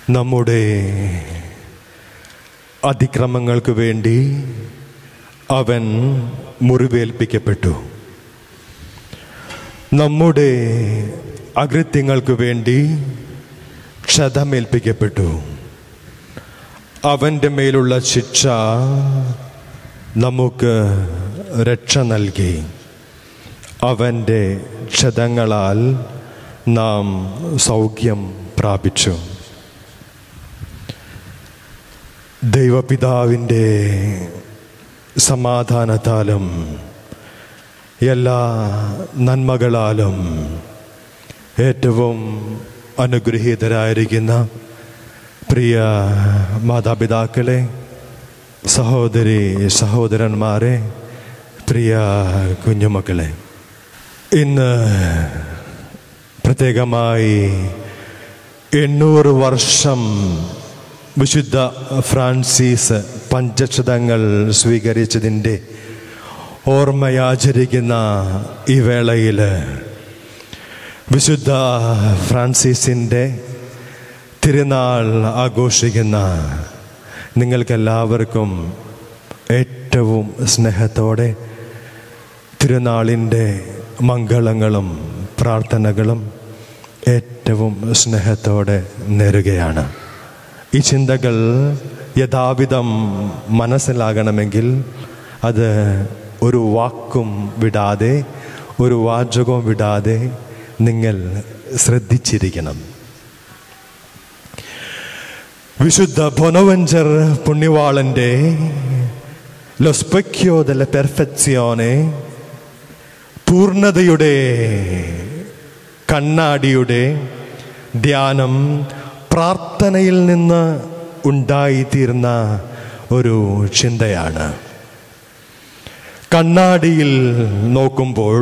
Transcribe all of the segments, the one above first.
നമ്മുടെ അതിക്രമങ്ങൾക്ക് വേണ്ടി അവൻ മുറിവേൽപ്പിക്കപ്പെട്ടു നമ്മുടെ അകൃത്യങ്ങൾക്ക് വേണ്ടി ക്ഷതമേൽപ്പിക്കപ്പെട്ടു അവൻ്റെ മേലുള്ള ശിക്ഷ നമുക്ക് രക്ഷ നൽകി അവൻ്റെ ക്ഷതങ്ങളാൽ നാം സൗഖ്യം പ്രാപിച്ചു ദൈവപിതാവിൻ്റെ സമാധാനത്താലും എല്ലാ നന്മകളാലും ഏറ്റവും അനുഗ്രഹീതരായിരിക്കുന്ന പ്രിയ മാതാപിതാക്കളെ സഹോദരി സഹോദരന്മാരെ പ്രിയ കുഞ്ഞുമക്കളെ ഇന്ന് പ്രത്യേകമായി എണ്ണൂറ് വർഷം വിശുദ്ധ ഫ്രാൻസിസ് പഞ്ചക്ഷതങ്ങൾ സ്വീകരിച്ചതിൻ്റെ ഓർമ്മയാചരിക്കുന്ന ഈ വേളയിൽ വിശുദ്ധ ഫ്രാൻസിസിൻ്റെ തിരുനാൾ ആഘോഷിക്കുന്ന നിങ്ങൾക്കെല്ലാവർക്കും ഏറ്റവും സ്നേഹത്തോടെ തിരുനാളിൻ്റെ മംഗളങ്ങളും പ്രാർത്ഥനകളും ഏറ്റവും സ്നേഹത്തോടെ നേരുകയാണ് ഈ ചിന്തകൾ യഥാവിധം മനസ്സിലാകണമെങ്കിൽ അത് ഒരു വാക്കും വിടാതെ ഒരു വാചകവും വിടാതെ നിങ്ങൾ ശ്രദ്ധിച്ചിരിക്കണം വിശുദ്ധ ബൊനവഞ്ചർ പുണ്യവാളന്റെ ലൊസ്പെക്യോ ദല പെർഫെക്സിയോനെ പൂർണ്ണതയുടെ കണ്ണാടിയുടെ ധ്യാനം പ്രാർത്ഥനയിൽ നിന്ന് ഉണ്ടായിത്തീർന്ന ഒരു ചിന്തയാണ് കണ്ണാടിയിൽ നോക്കുമ്പോൾ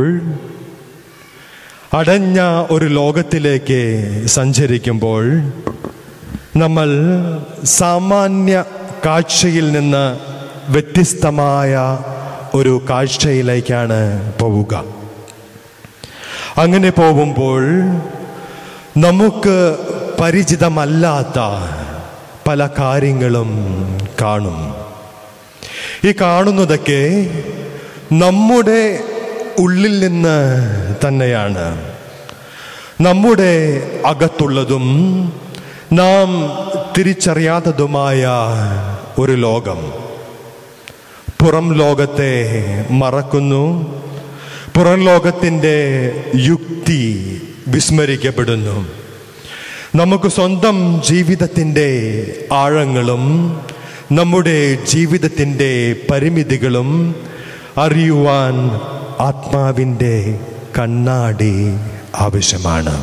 അടഞ്ഞ ഒരു ലോകത്തിലേക്ക് സഞ്ചരിക്കുമ്പോൾ നമ്മൾ സാമാന്യ കാഴ്ചയിൽ നിന്ന് വ്യത്യസ്തമായ ഒരു കാഴ്ചയിലേക്കാണ് പോവുക അങ്ങനെ പോകുമ്പോൾ നമുക്ക് പരിചിതമല്ലാത്ത പല കാര്യങ്ങളും കാണും ഈ കാണുന്നതൊക്കെ നമ്മുടെ ഉള്ളിൽ നിന്ന് തന്നെയാണ് നമ്മുടെ അകത്തുള്ളതും നാം തിരിച്ചറിയാത്തതുമായ ഒരു ലോകം പുറം ലോകത്തെ മറക്കുന്നു പുറം ലോകത്തിൻ്റെ യുക്തി വിസ്മരിക്കപ്പെടുന്നു നമുക്ക് സ്വന്തം ജീവിതത്തിൻ്റെ ആഴങ്ങളും നമ്മുടെ ജീവിതത്തിൻ്റെ പരിമിതികളും അറിയുവാൻ ആത്മാവിൻ്റെ കണ്ണാടി ആവശ്യമാണ്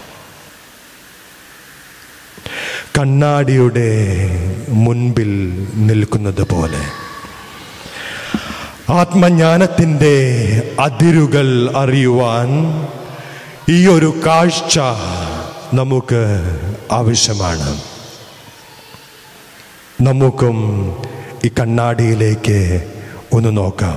കണ്ണാടിയുടെ മുൻപിൽ നിൽക്കുന്നത് പോലെ ആത്മജ്ഞാനത്തിൻ്റെ അതിരുകൾ അറിയുവാൻ ഈ ഒരു കാഴ്ച നമുക്ക് ആവശ്യമാണ് നമുക്കും ഈ കണ്ണാടിയിലേക്ക് ഒന്ന് നോക്കാം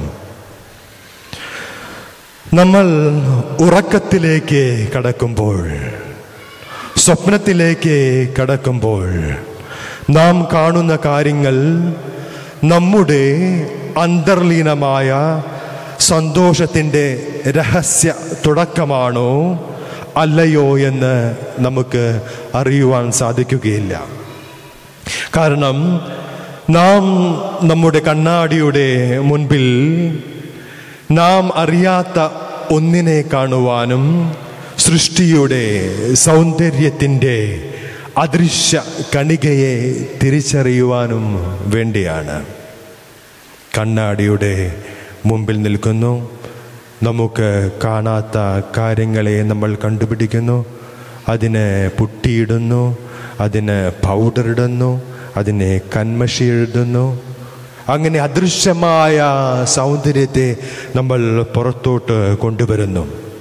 നമ്മൾ ഉറക്കത്തിലേക്ക് കടക്കുമ്പോൾ സ്വപ്നത്തിലേക്ക് കടക്കുമ്പോൾ നാം കാണുന്ന കാര്യങ്ങൾ നമ്മുടെ അന്തർലീനമായ സന്തോഷത്തിൻ്റെ രഹസ്യ തുടക്കമാണോ അല്ലയോ എന്ന് നമുക്ക് അറിയുവാൻ സാധിക്കുകയില്ല കാരണം നാം നമ്മുടെ കണ്ണാടിയുടെ മുൻപിൽ നാം അറിയാത്ത ഒന്നിനെ കാണുവാനും സൃഷ്ടിയുടെ സൗന്ദര്യത്തിൻ്റെ അദൃശ്യ കണികയെ തിരിച്ചറിയുവാനും വേണ്ടിയാണ് കണ്ണാടിയുടെ മുമ്പിൽ നിൽക്കുന്നു നമുക്ക് കാണാത്ത കാര്യങ്ങളെ നമ്മൾ കണ്ടുപിടിക്കുന്നു അതിന് പുട്ടിയിടുന്നു അതിന് പൗഡർ ഇടുന്നു അതിനെ കന്മഷി എഴുതുന്നു അങ്ങനെ അദൃശ്യമായ സൗന്ദര്യത്തെ നമ്മൾ പുറത്തോട്ട് കൊണ്ടുവരുന്നു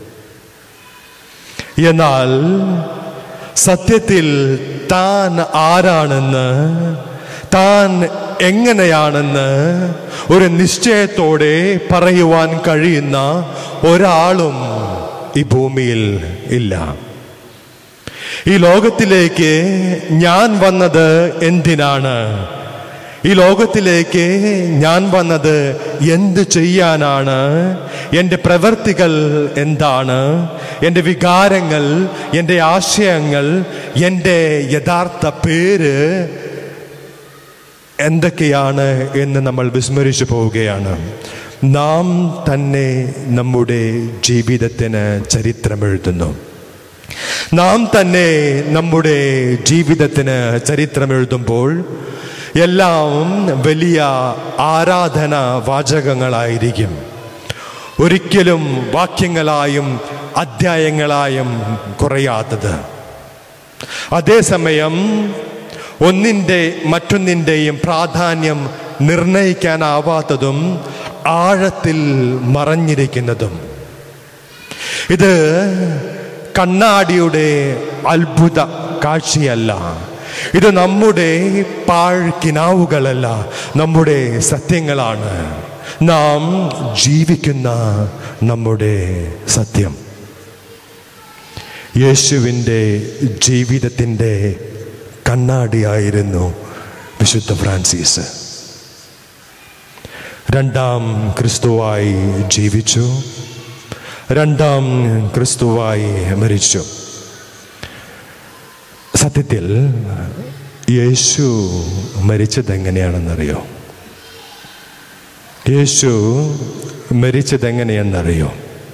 എന്നാൽ സത്യത്തിൽ താൻ ആരാണെന്ന് താൻ എങ്ങനെയാണെന്ന് ഒരു നിശ്ചയത്തോടെ പറയുവാൻ കഴിയുന്ന ഒരാളും ഈ ഭൂമിയിൽ ഇല്ല ഈ ലോകത്തിലേക്ക് ഞാൻ വന്നത് എന്തിനാണ് ഈ ലോകത്തിലേക്ക് ഞാൻ വന്നത് എന്ത് ചെയ്യാനാണ് എൻ്റെ പ്രവൃത്തികൾ എന്താണ് എൻ്റെ വികാരങ്ങൾ എൻ്റെ ആശയങ്ങൾ എൻ്റെ യഥാർത്ഥ പേര് എന്തൊക്കെയാണ് എന്ന് നമ്മൾ വിസ്മരിച്ചു പോവുകയാണ് നാം തന്നെ നമ്മുടെ ജീവിതത്തിന് ചരിത്രമെഴുതുന്നു നാം തന്നെ നമ്മുടെ ജീവിതത്തിന് ചരിത്രമെഴുതുമ്പോൾ എല്ലാം വലിയ ആരാധന വാചകങ്ങളായിരിക്കും ഒരിക്കലും വാക്യങ്ങളായും അധ്യായങ്ങളായും കുറയാത്തത് അതേസമയം ഒന്നിൻ്റെ മറ്റൊന്നിൻ്റെയും പ്രാധാന്യം നിർണയിക്കാനാവാത്തതും ആഴത്തിൽ മറഞ്ഞിരിക്കുന്നതും ഇത് കണ്ണാടിയുടെ അത്ഭുത കാഴ്ചയല്ല ഇത് നമ്മുടെ പാഴ്ക്കിനാവുകളല്ല നമ്മുടെ സത്യങ്ങളാണ് നാം ജീവിക്കുന്ന നമ്മുടെ സത്യം യേശുവിൻ്റെ ജീവിതത്തിൻ്റെ കണ്ണാടിയായിരുന്നു വിശുദ്ധ ഫ്രാൻസിസ് രണ്ടാം ക്രിസ്തുവായി ജീവിച്ചു രണ്ടാം ക്രിസ്തുവായി മരിച്ചു സത്യത്തിൽ യേശു മരിച്ചത് എങ്ങനെയാണെന്നറിയോ യേശു മരിച്ചത് എങ്ങനെയെന്നറിയോ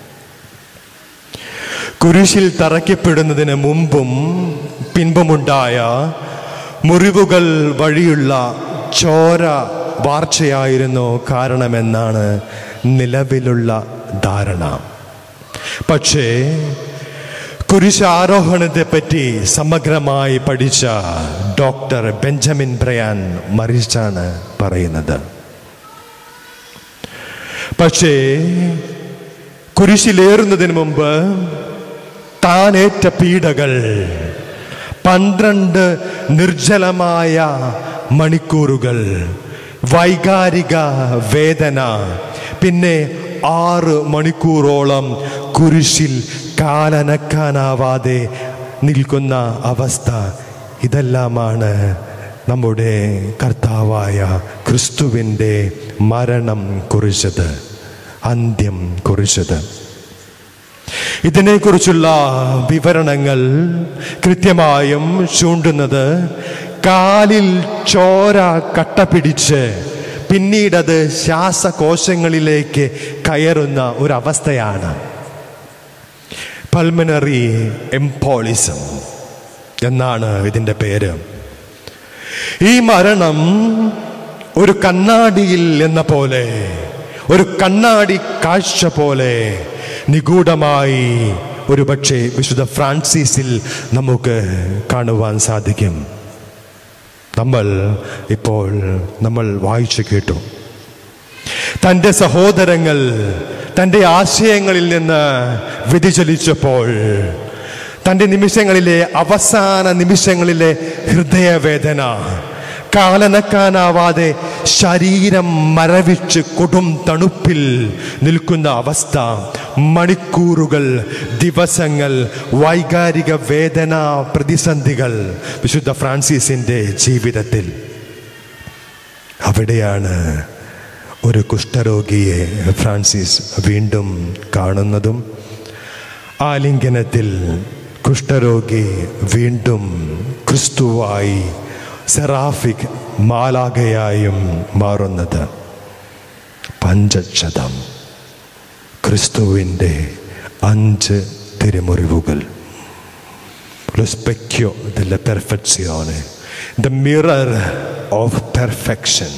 കുരിശിൽ തറയ്ക്കപ്പെടുന്നതിന് മുമ്പും പിൻപുമുണ്ടായ മുറിവുകൾ വഴിയുള്ള ചോര വാർച്ചയായിരുന്നു കാരണമെന്നാണ് നിലവിലുള്ള ധാരണ പക്ഷേ കുരിശാരോഹണത്തെ പറ്റി സമഗ്രമായി പഠിച്ച ഡോക്ടർ ബെഞ്ചമിൻ ബ്രയാൻ മറിച്ചാണ് പറയുന്നത് പക്ഷേ കുരിശിലേറുന്നതിന് മുമ്പ് താനേറ്റ പീഡകൾ പന്ത്രണ്ട് നിർജ്ജലമായ മണിക്കൂറുകൾ വൈകാരിക വേദന പിന്നെ ആറ് മണിക്കൂറോളം കുരിശിൽ കാലനക്കാനാവാതെ നിൽക്കുന്ന അവസ്ഥ ഇതെല്ലാമാണ് നമ്മുടെ കർത്താവായ ക്രിസ്തുവിൻ്റെ മരണം കുറിച്ചത് അന്ത്യം കുറിച്ചത് ഇതിനെക്കുറിച്ചുള്ള വിവരണങ്ങൾ കൃത്യമായും ചൂണ്ടുന്നത് കാലിൽ ചോര കട്ട പിടിച്ച് പിന്നീടത് ശ്വാസകോശങ്ങളിലേക്ക് കയറുന്ന ഒരവസ്ഥയാണ് പൾമനറി എംപോളിസം എന്നാണ് ഇതിൻ്റെ പേര് ഈ മരണം ഒരു കണ്ണാടിയിൽ എന്ന പോലെ ഒരു കണ്ണാടി കാഴ്ച പോലെ നിഗൂഢമായി ഒരു പക്ഷേ വിശുദ്ധ ഫ്രാൻസിസിൽ നമുക്ക് കാണുവാൻ സാധിക്കും നമ്മൾ ഇപ്പോൾ നമ്മൾ വായിച്ചു കേട്ടു തൻ്റെ സഹോദരങ്ങൾ തൻ്റെ ആശയങ്ങളിൽ നിന്ന് വ്യതിചലിച്ചപ്പോൾ തൻ്റെ നിമിഷങ്ങളിലെ അവസാന നിമിഷങ്ങളിലെ ഹൃദയവേദന കാലനക്കാനാവാതെ ശരീരം മരവിച്ച് കൊടും തണുപ്പിൽ നിൽക്കുന്ന അവസ്ഥ മണിക്കൂറുകൾ ദിവസങ്ങൾ വൈകാരിക വേദന പ്രതിസന്ധികൾ വിശുദ്ധ ഫ്രാൻസിസിൻ്റെ ജീവിതത്തിൽ അവിടെയാണ് ഒരു കുഷ്ഠരോഗിയെ ഫ്രാൻസിസ് വീണ്ടും കാണുന്നതും ആലിംഗനത്തിൽ കുഷ്ഠരോഗി വീണ്ടും ക്രിസ്തുവായി സെറാഫിക് മാലാകയായും മാറുന്നത് പഞ്ചക്ഷതം ക്രിസ്തുവിൻ്റെ അഞ്ച് തിരുമുറിവുകൾ lo specchio della perfezione, the mirror of perfection.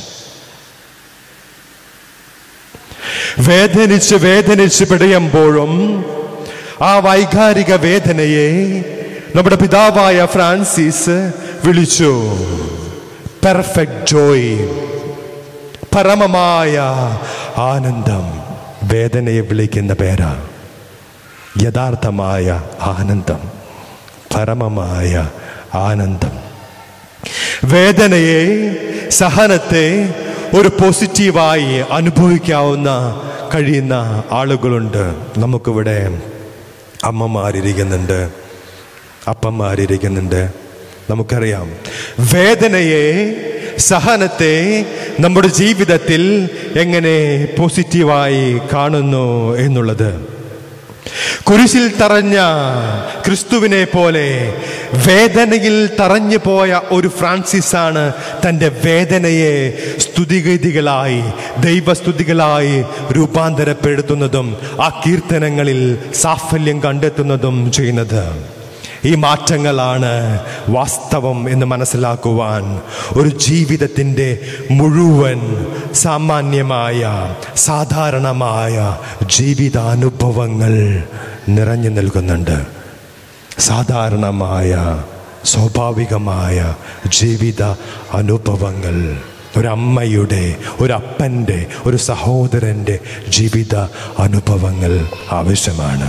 വേദനിച്ച് വേദനിച്ച് പിടയുമ്പോഴും ആ വൈകാരിക വേദനയെ നമ്മുടെ പിതാവായ ഫ്രാൻസിസ് വിളിച്ചു പെർഫെക്റ്റ് ജോയ് പരമമായ ആനന്ദം വേദനയെ വിളിക്കുന്ന പേരാ യഥാർത്ഥമായ ആനന്ദം പരമമായ ആനന്ദം വേദനയെ സഹനത്തെ ഒരു പോസിറ്റീവായി അനുഭവിക്കാവുന്ന കഴിയുന്ന ആളുകളുണ്ട് നമുക്കിവിടെ അമ്മമാരിരിക്കുന്നുണ്ട് അപ്പന്മാരിരിക്കുന്നുണ്ട് നമുക്കറിയാം വേദനയെ സഹനത്തെ നമ്മുടെ ജീവിതത്തിൽ എങ്ങനെ പോസിറ്റീവായി കാണുന്നു എന്നുള്ളത് കുരിശിൽ തറഞ്ഞ ക്രിസ്തുവിനെ പോലെ വേദനയിൽ തറഞ്ഞു പോയ ഒരു ഫ്രാൻസിസ് ആണ് തൻ്റെ വേദനയെ സ്തുതിഗതികളായി ദൈവസ്തുതികളായി രൂപാന്തരപ്പെടുത്തുന്നതും ആ കീർത്തനങ്ങളിൽ സാഫല്യം കണ്ടെത്തുന്നതും ചെയ്യുന്നത് ഈ മാറ്റങ്ങളാണ് വാസ്തവം എന്ന് മനസ്സിലാക്കുവാൻ ഒരു ജീവിതത്തിൻ്റെ മുഴുവൻ സാമാന്യമായ സാധാരണമായ ജീവിതാനുഭവങ്ങൾ നിറഞ്ഞു നിൽക്കുന്നുണ്ട് സാധാരണമായ സ്വാഭാവികമായ ജീവിത അനുഭവങ്ങൾ ഒരമ്മയുടെ ഒരപ്പൻ്റെ ഒരു സഹോദരൻ്റെ ജീവിത അനുഭവങ്ങൾ ആവശ്യമാണ്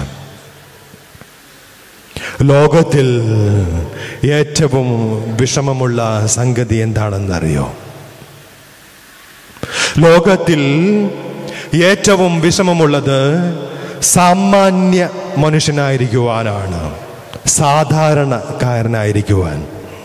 ലോകത്തിൽ ഏറ്റവും വിഷമമുള്ള സംഗതി എന്താണെന്നറിയോ ലോകത്തിൽ ഏറ്റവും വിഷമമുള്ളത് സാമാന്യ മനുഷ്യനായിരിക്കുവാനാണ് സാധാരണക്കാരനായിരിക്കുവാൻ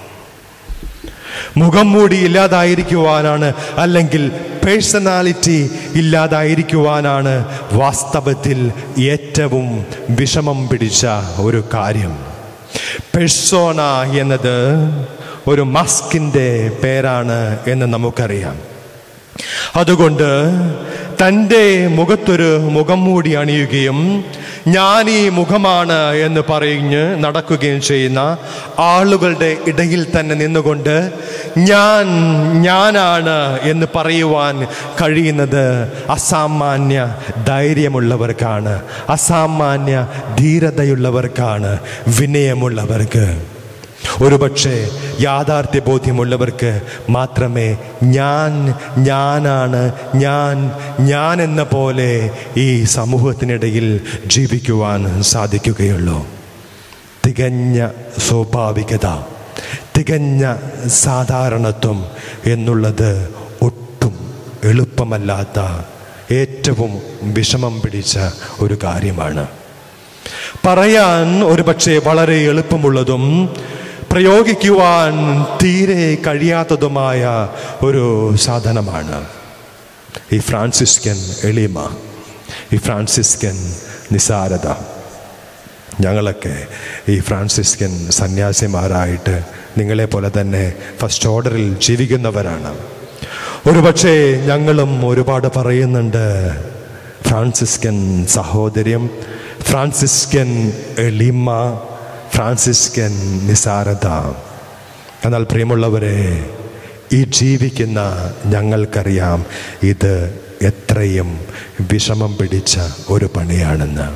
മുഖം മൂടി ഇല്ലാതായിരിക്കുവാനാണ് അല്ലെങ്കിൽ പേഴ്സണാലിറ്റി ഇല്ലാതായിരിക്കുവാനാണ് വാസ്തവത്തിൽ ഏറ്റവും വിഷമം പിടിച്ച ഒരു കാര്യം പെഴ്സോണ എന്നത് ഒരു മസ്കിൻ്റെ പേരാണ് എന്ന് നമുക്കറിയാം അതുകൊണ്ട് തൻ്റെ മുഖത്തൊരു മുഖം മൂടി അണിയുകയും ഞാൻ ഈ മുഖമാണ് എന്ന് പറഞ്ഞ് നടക്കുകയും ചെയ്യുന്ന ആളുകളുടെ ഇടയിൽ തന്നെ നിന്നുകൊണ്ട് ഞാൻ ഞാനാണ് എന്ന് പറയുവാൻ കഴിയുന്നത് അസാമാന്യ ധൈര്യമുള്ളവർക്കാണ് അസാമാന്യ ധീരതയുള്ളവർക്കാണ് വിനയമുള്ളവർക്ക് ഒരുപക്ഷെ യാഥാർത്ഥ്യ ബോധ്യമുള്ളവർക്ക് മാത്രമേ ഞാൻ ഞാനാണ് ഞാൻ ഞാൻ എന്ന പോലെ ഈ സമൂഹത്തിനിടയിൽ ജീവിക്കുവാൻ സാധിക്കുകയുള്ളൂ തികഞ്ഞ സ്വാഭാവികത തികഞ്ഞ സാധാരണത്വം എന്നുള്ളത് ഒട്ടും എളുപ്പമല്ലാത്ത ഏറ്റവും വിഷമം പിടിച്ച ഒരു കാര്യമാണ് പറയാൻ ഒരുപക്ഷെ വളരെ എളുപ്പമുള്ളതും പ്രയോഗിക്കുവാൻ തീരെ കഴിയാത്തതുമായ ഒരു സാധനമാണ് ഈ ഫ്രാൻസിസ്കൻ എളിമ ഈ ഫ്രാൻസിസ്കൻ നിസാരത ഞങ്ങളൊക്കെ ഈ ഫ്രാൻസിസ്കൻ സന്യാസിമാരായിട്ട് നിങ്ങളെ പോലെ തന്നെ ഫസ്റ്റ് ഓർഡറിൽ ജീവിക്കുന്നവരാണ് ഒരുപക്ഷെ ഞങ്ങളും ഒരുപാട് പറയുന്നുണ്ട് ഫ്രാൻസിസ്കൻ സഹോദര്യം ഫ്രാൻസിസ്കൻ എളിമ ഫ്രാൻസിസ്കൻ നിസാരത എന്നാൽ പ്രിയമുള്ളവരെ ഈ ജീവിക്കുന്ന ഞങ്ങൾക്കറിയാം ഇത് എത്രയും വിഷമം പിടിച്ച ഒരു പണിയാണെന്ന്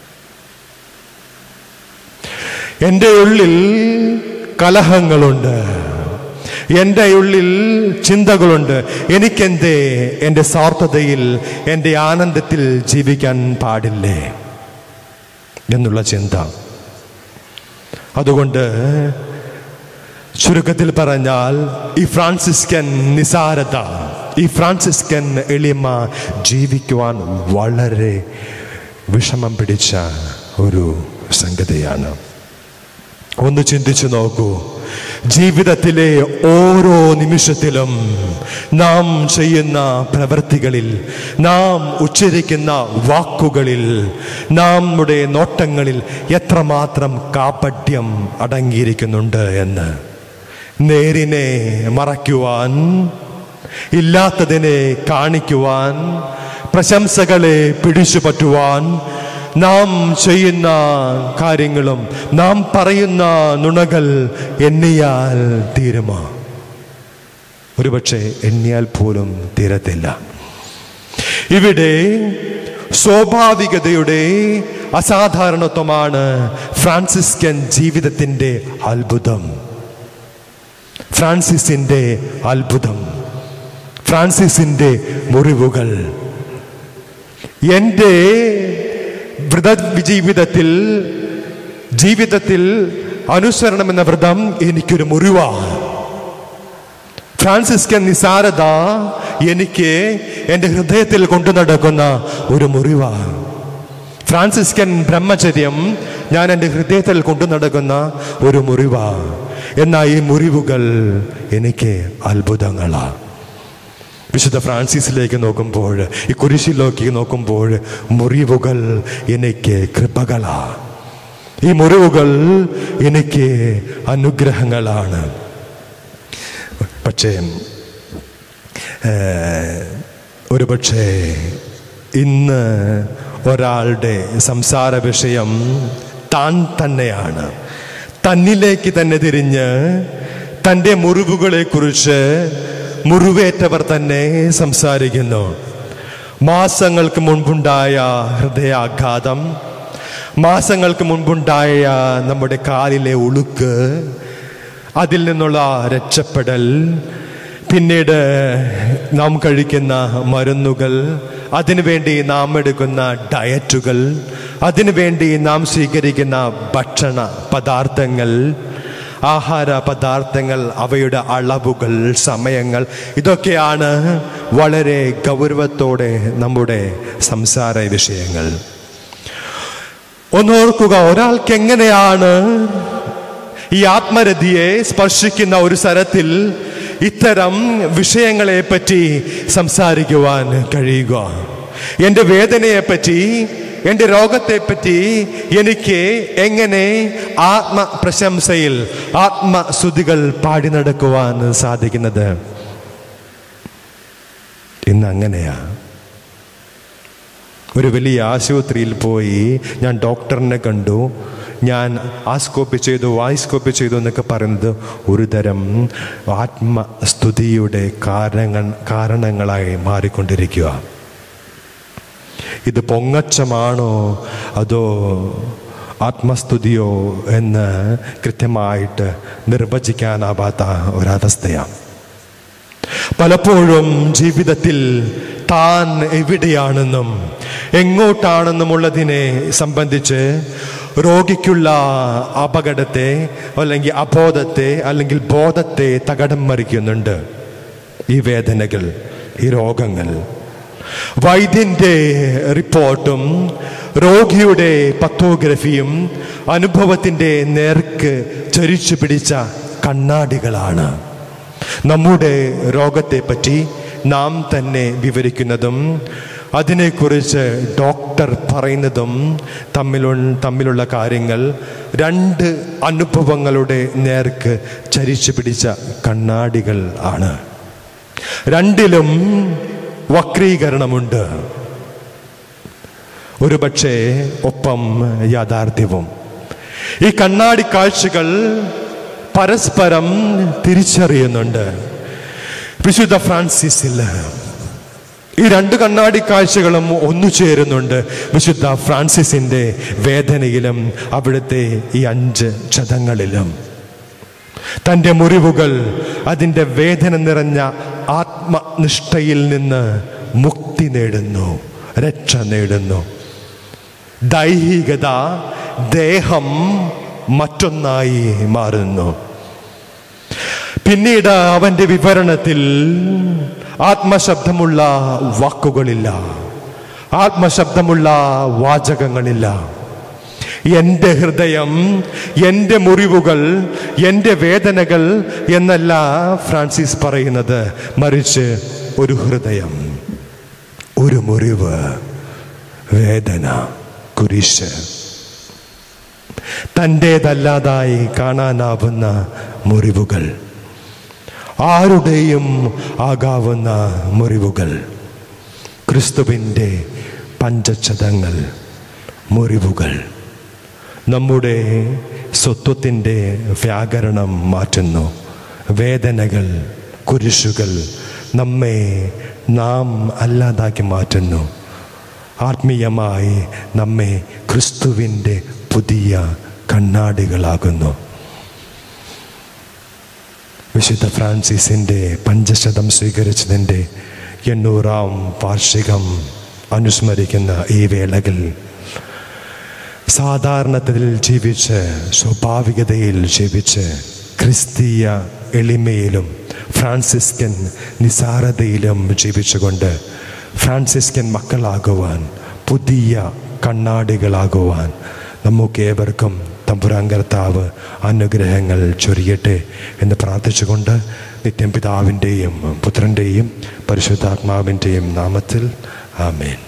എൻ്റെ ഉള്ളിൽ കലഹങ്ങളുണ്ട് എൻ്റെ ഉള്ളിൽ ചിന്തകളുണ്ട് എനിക്കെന്തേ എൻ്റെ സ്വാർത്ഥതയിൽ എൻ്റെ ആനന്ദത്തിൽ ജീവിക്കാൻ പാടില്ലേ എന്നുള്ള ചിന്ത അതുകൊണ്ട് ചുരുക്കത്തിൽ പറഞ്ഞാൽ ഈ ഫ്രാൻസിസ്കൻ നിസാരത ഈ ഫ്രാൻസിസ്കൻ എളിമ ജീവിക്കുവാൻ വളരെ വിഷമം പിടിച്ച ഒരു സംഗതിയാണ് ഒന്ന് ചിന്തിച്ചു നോക്കൂ ജീവിതത്തിലെ ഓരോ നിമിഷത്തിലും നാം ചെയ്യുന്ന പ്രവൃത്തികളിൽ നാം ഉച്ചരിക്കുന്ന വാക്കുകളിൽ നമ്മുടെ നോട്ടങ്ങളിൽ എത്രമാത്രം കാപട്യം അടങ്ങിയിരിക്കുന്നുണ്ട് എന്ന് നേരിനെ മറയ്ക്കുവാൻ ഇല്ലാത്തതിനെ കാണിക്കുവാൻ പ്രശംസകളെ പിടിച്ചുപറ്റുവാൻ നാം ചെയ്യുന്ന കാര്യങ്ങളും നാം പറയുന്ന നുണകൾ എണ്ണിയാൽ തീരുമാ ഒരുപക്ഷെ എണ്ണിയാൽ പോലും തീരത്തില്ല ഇവിടെ സ്വാഭാവികതയുടെ അസാധാരണത്വമാണ് ഫ്രാൻസിസ്കൻ ജീവിതത്തിൻ്റെ അത്ഭുതം ഫ്രാൻസിസിൻ്റെ അത്ഭുതം ഫ്രാൻസിസിൻ്റെ മുറിവുകൾ എൻ്റെ വ്രത ജീവിതത്തിൽ ജീവിതത്തിൽ അനുസരണം എന്ന വ്രതം എനിക്കൊരു മുറിവാണ് ഫ്രാൻസിസ്കൻ നിസാരത എനിക്ക് എൻ്റെ ഹൃദയത്തിൽ കൊണ്ടു നടക്കുന്ന ഒരു മുറിവാണ് ഫ്രാൻസിസ്കൻ ബ്രഹ്മചര്യം ഞാൻ എൻ്റെ ഹൃദയത്തിൽ കൊണ്ടു നടക്കുന്ന ഒരു മുറിവാ എന്നാൽ ഈ മുറിവുകൾ എനിക്ക് അത്ഭുതങ്ങളാ വിശുദ്ധ ഫ്രാൻസിസിലേക്ക് നോക്കുമ്പോൾ ഈ കുരിശിലേക്ക് നോക്കുമ്പോൾ മുറിവുകൾ എനിക്ക് കൃപകളാ ഈ മുറിവുകൾ എനിക്ക് അനുഗ്രഹങ്ങളാണ് പക്ഷേ ഏഹ്, ഒരുപക്ഷെ ഇന്ന് ഒരാളുടെ സംസാര വിഷയം താൻ തന്നെയാണ് തന്നിലേക്ക് തന്നെ തിരിഞ്ഞ് തൻ്റെ മുറിവുകളെക്കുറിച്ച് മുറിവേറ്റവർ തന്നെ സംസാരിക്കുന്നു മാസങ്ങൾക്ക് മുൻപുണ്ടായ ഹൃദയാഘാതം മാസങ്ങൾക്ക് മുൻപുണ്ടായ നമ്മുടെ കാലിലെ ഉളുക്ക് അതിൽ നിന്നുള്ള രക്ഷപ്പെടൽ പിന്നീട് നാം കഴിക്കുന്ന മരുന്നുകൾ അതിനുവേണ്ടി നാം എടുക്കുന്ന ഡയറ്റുകൾ അതിനുവേണ്ടി നാം സ്വീകരിക്കുന്ന ഭക്ഷണ പദാർത്ഥങ്ങൾ ആഹാര പദാർത്ഥങ്ങൾ അവയുടെ അളവുകൾ സമയങ്ങൾ ഇതൊക്കെയാണ് വളരെ ഗൗരവത്തോടെ നമ്മുടെ സംസാര വിഷയങ്ങൾ ഒന്നോർക്കുക ഒരാൾക്ക് എങ്ങനെയാണ് ഈ ആത്മരതിയെ സ്പർശിക്കുന്ന ഒരു സ്ഥലത്തിൽ ഇത്തരം വിഷയങ്ങളെ പറ്റി സംസാരിക്കുവാൻ കഴിയുക എൻ്റെ വേദനയെപ്പറ്റി എൻ്റെ രോഗത്തെപ്പറ്റി എനിക്ക് എങ്ങനെ ആത്മപ്രശംസയിൽ ആത്മസ്തുതികൾ പാടി നടക്കുവാൻ സാധിക്കുന്നത് ഇന്ന് അങ്ങനെയാ ഒരു വലിയ ആശുപത്രിയിൽ പോയി ഞാൻ ഡോക്ടറിനെ കണ്ടു ഞാൻ ആസ്കോപ്പി ചെയ്തു വായിസ്കോപ്പി ചെയ്തു എന്നൊക്കെ പറയുന്നത് ഒരു തരം ആത്മസ്തുതിയുടെ കാരണങ്ങൾ കാരണങ്ങളായി മാറിക്കൊണ്ടിരിക്കുക ഇത് പൊങ്ങച്ചമാണോ അതോ ആത്മസ്തുതിയോ എന്ന് കൃത്യമായിട്ട് നിർവചിക്കാനാവാത്ത ഒരവസ്ഥയാണ് പലപ്പോഴും ജീവിതത്തിൽ താൻ എവിടെയാണെന്നും എങ്ങോട്ടാണെന്നുമുള്ളതിനെ സംബന്ധിച്ച് രോഗിക്കുള്ള അപകടത്തെ അല്ലെങ്കിൽ അബോധത്തെ അല്ലെങ്കിൽ ബോധത്തെ തകടം മറിക്കുന്നുണ്ട് ഈ വേദനകൾ ഈ രോഗങ്ങൾ വൈദ്യന്റെ റിപ്പോർട്ടും രോഗിയുടെ പത്തോഗ്രഫിയും അനുഭവത്തിൻ്റെ നേർക്ക് ചരിച്ചു പിടിച്ച കണ്ണാടികളാണ് നമ്മുടെ രോഗത്തെപ്പറ്റി നാം തന്നെ വിവരിക്കുന്നതും അതിനെക്കുറിച്ച് ഡോക്ടർ പറയുന്നതും തമ്മിലു തമ്മിലുള്ള കാര്യങ്ങൾ രണ്ട് അനുഭവങ്ങളുടെ നേർക്ക് ചരിച്ചു പിടിച്ച കണ്ണാടികൾ ആണ് രണ്ടിലും വക്രീകരണമുണ്ട് ഒരുപക്ഷെ ഒപ്പം യാഥാർത്ഥ്യവും ഈ കണ്ണാടി കാഴ്ചകൾ പരസ്പരം തിരിച്ചറിയുന്നുണ്ട് വിശുദ്ധ ഫ്രാൻസിസിൽ ഈ രണ്ട് കണ്ണാടി കാഴ്ചകളും ഒന്നു ചേരുന്നുണ്ട് വിശുദ്ധ ഫ്രാൻസിസിന്റെ വേദനയിലും അവിടുത്തെ ഈ അഞ്ച് ക്ഷതങ്ങളിലും തൻ്റെ മുറിവുകൾ അതിൻ്റെ വേദന നിറഞ്ഞ ആത്മനിഷ്ഠയിൽ നിന്ന് മുക്തി നേടുന്നു രക്ഷ നേടുന്നു ദൈഹികത ദേഹം മറ്റൊന്നായി മാറുന്നു പിന്നീട് അവന്റെ വിവരണത്തിൽ ആത്മശബ്ദമുള്ള വാക്കുകളില്ല ആത്മശബ്ദമുള്ള വാചകങ്ങളില്ല എൻ്റെ ഹൃദയം എൻ്റെ മുറിവുകൾ എൻ്റെ വേദനകൾ എന്നല്ല ഫ്രാൻസിസ് പറയുന്നത് മറിച്ച് ഒരു ഹൃദയം ഒരു മുറിവ് വേദന കുരിശ് തൻ്റേതല്ലാതായി കാണാനാവുന്ന മുറിവുകൾ ആരുടെയും ആകാവുന്ന മുറിവുകൾ ക്രിസ്തുവിൻ്റെ പഞ്ചക്ഷതങ്ങൾ മുറിവുകൾ നമ്മുടെ സ്വത്വത്തിൻ്റെ വ്യാകരണം മാറ്റുന്നു വേദനകൾ കുരിശുകൾ നമ്മെ നാം അല്ലാതാക്കി മാറ്റുന്നു ആത്മീയമായി നമ്മെ ക്രിസ്തുവിൻ്റെ പുതിയ കണ്ണാടികളാകുന്നു വിശുദ്ധ ഫ്രാൻസിസിൻ്റെ പഞ്ചശതം സ്വീകരിച്ചതിൻ്റെ എണ്ണൂറാം വാർഷികം അനുസ്മരിക്കുന്ന ഈ വേളകൾ സാധാരണത്തിൽ ജീവിച്ച് സ്വാഭാവികതയിൽ ജീവിച്ച് ക്രിസ്തീയ എളിമയിലും ഫ്രാൻസിസ്കൻ നിസാരതയിലും ജീവിച്ചുകൊണ്ട് ഫ്രാൻസിസ്കൻ മക്കളാകുവാൻ പുതിയ കണ്ണാടികളാകുവാൻ നമുക്കേവർക്കും തമ്പുരാൻ കർത്താവ് അനുഗ്രഹങ്ങൾ ചൊരിയട്ടെ എന്ന് പ്രാർത്ഥിച്ചുകൊണ്ട് നിത്യം പിതാവിൻ്റെയും പുത്രൻ്റെയും പരിശുദ്ധാത്മാവിൻ്റെയും നാമത്തിൽ ആമേൻ